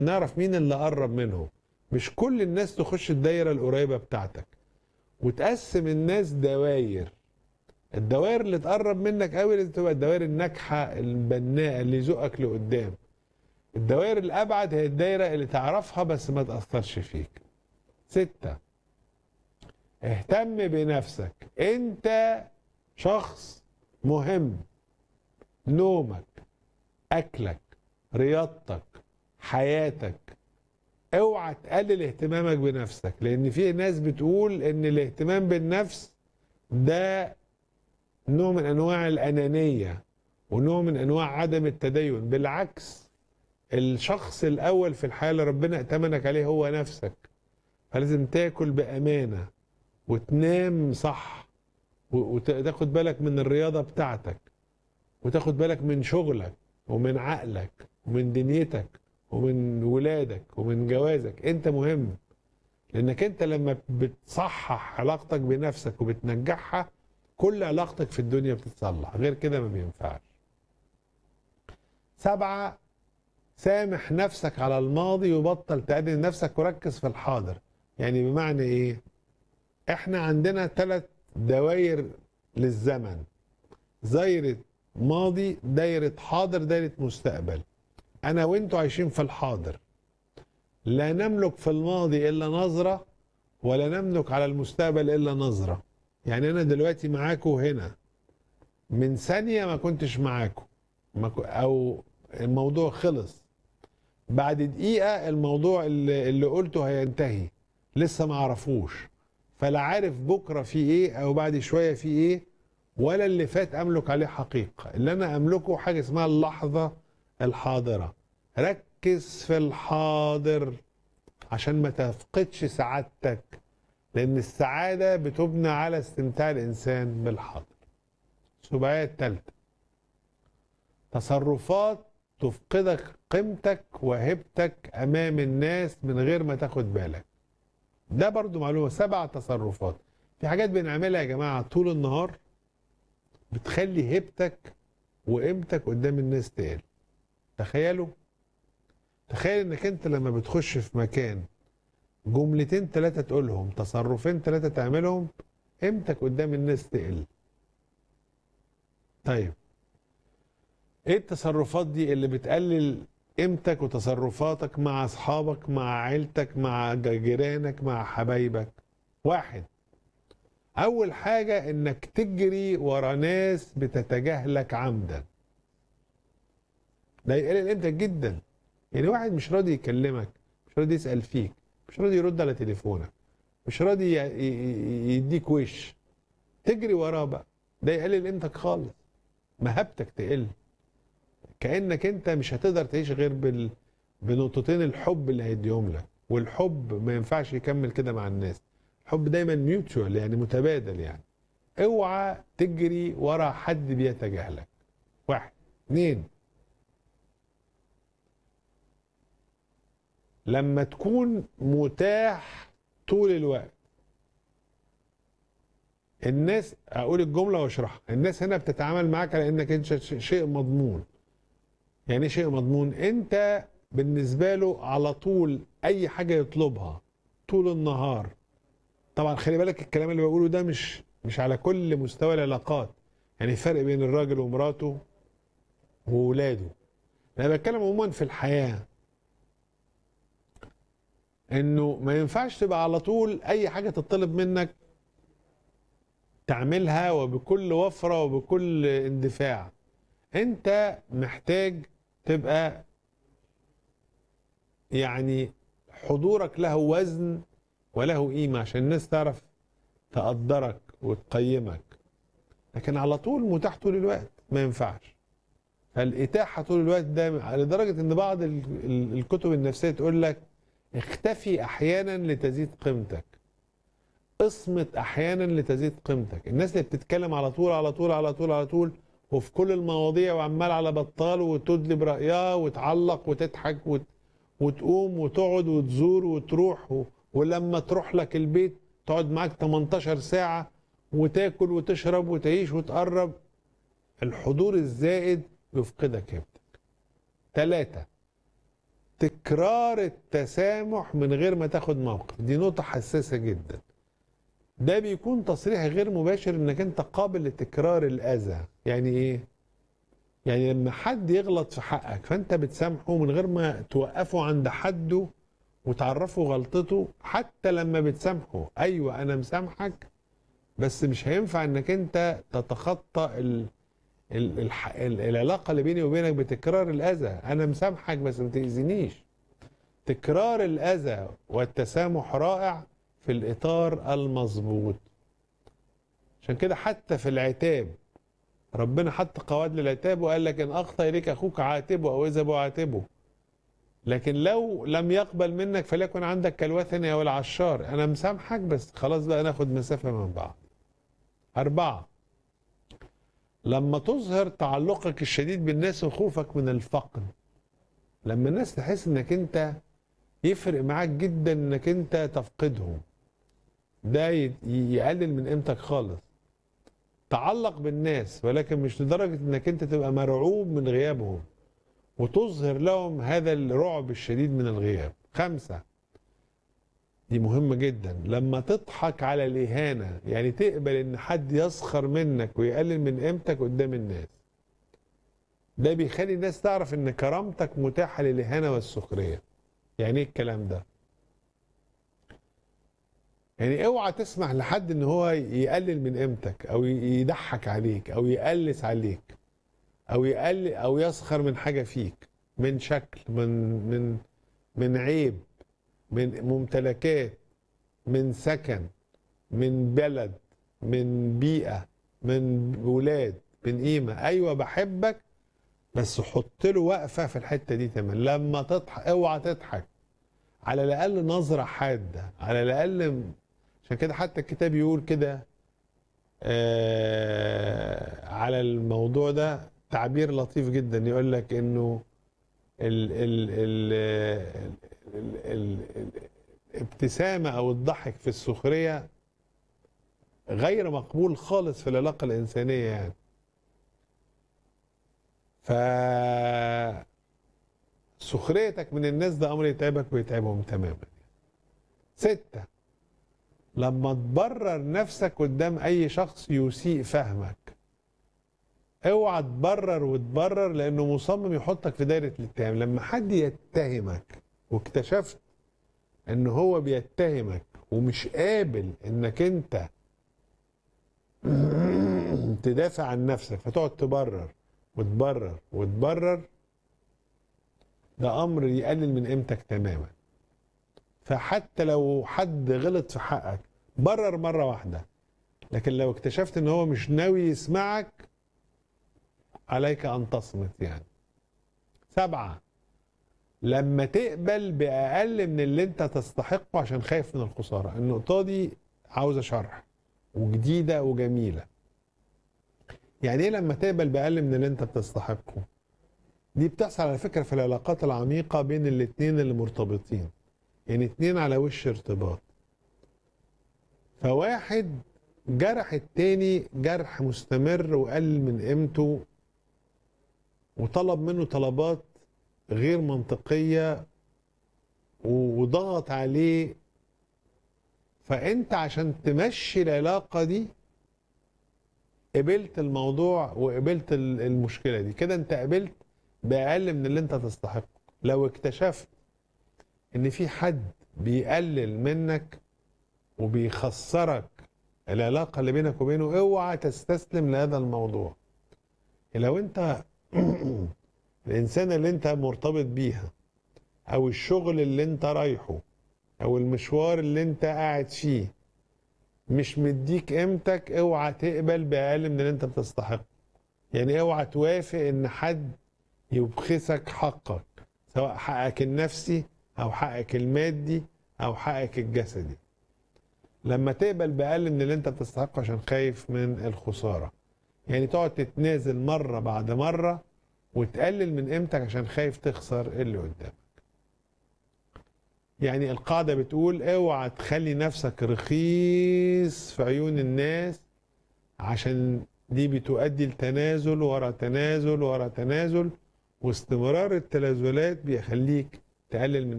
نعرف مين اللي قرب منهم مش كل الناس تخش الدايره القريبه بتاعتك وتقسم الناس دواير الدوائر اللي تقرب منك قوي لازم تبقى الدوائر الناجحه البناءه اللي يزقك لقدام الدوائر الابعد هي الدايره اللي تعرفها بس ما تاثرش فيك ستة اهتم بنفسك انت شخص مهم نومك اكلك رياضتك حياتك اوعى تقلل اهتمامك بنفسك لان في ناس بتقول ان الاهتمام بالنفس ده نوع من انواع الانانيه ونوع من انواع عدم التدين بالعكس الشخص الاول في الحياه اللي ربنا ائتمنك عليه هو نفسك فلازم تاكل بامانه وتنام صح وتاخد بالك من الرياضه بتاعتك وتاخد بالك من شغلك ومن عقلك ومن دنيتك ومن ولادك ومن جوازك انت مهم لانك انت لما بتصحح علاقتك بنفسك وبتنجحها كل علاقتك في الدنيا بتتصلح غير كده ما بينفعش سبعة سامح نفسك على الماضي وبطل تأدي نفسك وركز في الحاضر يعني بمعنى ايه احنا عندنا ثلاث دواير للزمن دايرة ماضي دايرة حاضر دايرة مستقبل انا وانتوا عايشين في الحاضر لا نملك في الماضي الا نظرة ولا نملك على المستقبل الا نظرة يعني انا دلوقتي معاكم هنا من ثانية ما كنتش معاكم او الموضوع خلص بعد دقيقة الموضوع اللي, اللي قلته هينتهي لسه ما عرفوش فلا عارف بكرة في ايه او بعد شوية في ايه ولا اللي فات املك عليه حقيقة اللي انا املكه حاجة اسمها اللحظة الحاضرة ركز في الحاضر عشان ما تفقدش سعادتك لان السعادة بتبنى على استمتاع الانسان بالحاضر السبعية الثالثة تصرفات تفقدك قيمتك وهبتك امام الناس من غير ما تاخد بالك ده برضو معلومة سبع تصرفات في حاجات بنعملها يا جماعة طول النهار بتخلي هيبتك وقيمتك قدام الناس تقل تخيلوا تخيل انك انت لما بتخش في مكان جملتين ثلاثة تقولهم تصرفين ثلاثة تعملهم قيمتك قدام الناس تقل طيب ايه التصرفات دي اللي بتقلل قيمتك وتصرفاتك مع اصحابك مع عيلتك مع جيرانك مع حبايبك واحد اول حاجة انك تجري ورا ناس بتتجاهلك عمدا ده يقلل قيمتك جدا يعني واحد مش راضي يكلمك مش راضي يسأل فيك مش راضي يرد على تليفونك مش راضي يديك وش تجري وراه بقى ده يقلل قيمتك خالص مهابتك تقل كانك انت مش هتقدر تعيش غير بال... بنقطتين الحب اللي هيديهم لك والحب ما ينفعش يكمل كده مع الناس الحب دايما ميوتشوال يعني متبادل يعني اوعى تجري ورا حد بيتجاهلك واحد اثنين لما تكون متاح طول الوقت الناس اقول الجمله واشرحها الناس هنا بتتعامل معاك على انك انت شيء مضمون يعني شيء مضمون انت بالنسبه له على طول اي حاجه يطلبها طول النهار طبعا خلي بالك الكلام اللي بقوله ده مش مش على كل مستوى العلاقات يعني فرق بين الراجل ومراته وولاده انا بتكلم عموما في الحياه انه ما ينفعش تبقى على طول اي حاجه تطلب منك تعملها وبكل وفره وبكل اندفاع انت محتاج تبقى يعني حضورك له وزن وله قيمه عشان الناس تعرف تقدرك وتقيمك لكن على طول متاح طول الوقت ما ينفعش فالاتاحه طول الوقت ده لدرجه ان بعض الكتب النفسيه تقول لك اختفي احيانا لتزيد قيمتك اصمت احيانا لتزيد قيمتك الناس اللي بتتكلم على طول على طول على طول على طول وفي كل المواضيع وعمال على بطال وتدلب رايها وتعلق وتضحك وت... وتقوم وتقعد وتزور وتروح و... ولما تروح لك البيت تقعد معاك 18 ساعه وتاكل وتشرب وتعيش وتقرب الحضور الزائد يفقدك هيبتك ثلاثة تكرار التسامح من غير ما تاخد موقف دي نقطة حساسة جدا ده بيكون تصريح غير مباشر انك انت قابل لتكرار الاذى يعني ايه يعني لما حد يغلط في حقك فانت بتسامحه من غير ما توقفه عند حده وتعرفه غلطته حتى لما بتسامحه ايوه انا مسامحك بس مش هينفع انك انت تتخطى ال... ال... الح... ال... العلاقه اللي بيني وبينك بتكرار الاذى انا مسامحك بس ما تاذينيش تكرار الاذى والتسامح رائع في الاطار المظبوط عشان كده حتى في العتاب ربنا حط قواعد للعتاب وقال لك ان اخطا اليك اخوك عاتبه او اذهب وعاتبه لكن لو لم يقبل منك فليكن عندك كالوثني او العشار انا مسامحك بس خلاص بقى ناخد مسافه من بعض أربعة لما تظهر تعلقك الشديد بالناس وخوفك من الفقد لما الناس تحس انك انت يفرق معاك جدا انك انت تفقدهم ده ي- يقلل من قيمتك خالص تعلق بالناس ولكن مش لدرجة انك انت تبقى مرعوب من غيابهم وتظهر لهم هذا الرعب الشديد من الغياب خمسة دي مهمة جدا لما تضحك على الإهانة يعني تقبل إن حد يسخر منك ويقلل من قيمتك قدام الناس ده بيخلي الناس تعرف إن كرامتك متاحة للإهانة والسخرية يعني إيه الكلام ده يعني اوعى تسمح لحد ان هو يقلل من قيمتك او يضحك عليك او يقلس عليك او يقلل او يسخر من حاجه فيك من شكل من من من عيب من ممتلكات من سكن من بلد من بيئه من ولاد من قيمه ايوه بحبك بس حط له وقفه في الحته دي تمام لما تضحك اوعى تضحك على الاقل نظره حاده على الاقل عشان كده حتى الكتاب يقول كده آه على الموضوع ده تعبير لطيف جدا يقول لك انه ال ال ال ال ال ال الابتسامة او الضحك في السخرية غير مقبول خالص في العلاقة الإنسانية يعني ف سخريتك من الناس ده أمر يتعبك ويتعبهم تماما ستة لما تبرر نفسك قدام اي شخص يسيء فهمك اوعى تبرر وتبرر لانه مصمم يحطك في دايره الاتهام لما حد يتهمك واكتشفت ان هو بيتهمك ومش قابل انك انت تدافع عن نفسك فتقعد تبرر وتبرر وتبرر ده امر يقلل من قيمتك تماما فحتى لو حد غلط في حقك برر مرة واحدة لكن لو اكتشفت ان هو مش ناوي يسمعك عليك ان تصمت يعني سبعة لما تقبل بأقل من اللي انت تستحقه عشان خايف من الخسارة النقطة دي عاوزة شرح وجديدة وجميلة يعني ايه لما تقبل بأقل من اللي انت بتستحقه دي بتحصل على فكرة في العلاقات العميقة بين الاتنين اللي مرتبطين يعني اتنين على وش ارتباط فواحد جرح التاني جرح مستمر وقلل من قيمته وطلب منه طلبات غير منطقية وضغط عليه فانت عشان تمشي العلاقة دي قبلت الموضوع وقبلت المشكلة دي كده انت قبلت بأقل من اللي انت تستحقه لو اكتشفت ان في حد بيقلل منك وبيخسرك العلاقه اللي بينك وبينه اوعى تستسلم لهذا الموضوع لو انت الانسان اللي انت مرتبط بيها او الشغل اللي انت رايحه او المشوار اللي انت قاعد فيه مش مديك قيمتك اوعى تقبل باقل من اللي انت بتستحقه يعني اوعى توافق ان حد يبخسك حقك سواء حقك النفسي او حقك المادي او حقك الجسدي لما تقبل باقل من اللي انت بتستحقه عشان خايف من الخساره يعني تقعد تتنازل مره بعد مره وتقلل من قيمتك عشان خايف تخسر اللي قدامك يعني القاعده بتقول اوعى تخلي نفسك رخيص في عيون الناس عشان دي بتؤدي لتنازل ورا تنازل ورا تنازل واستمرار التنازلات بيخليك تقلل من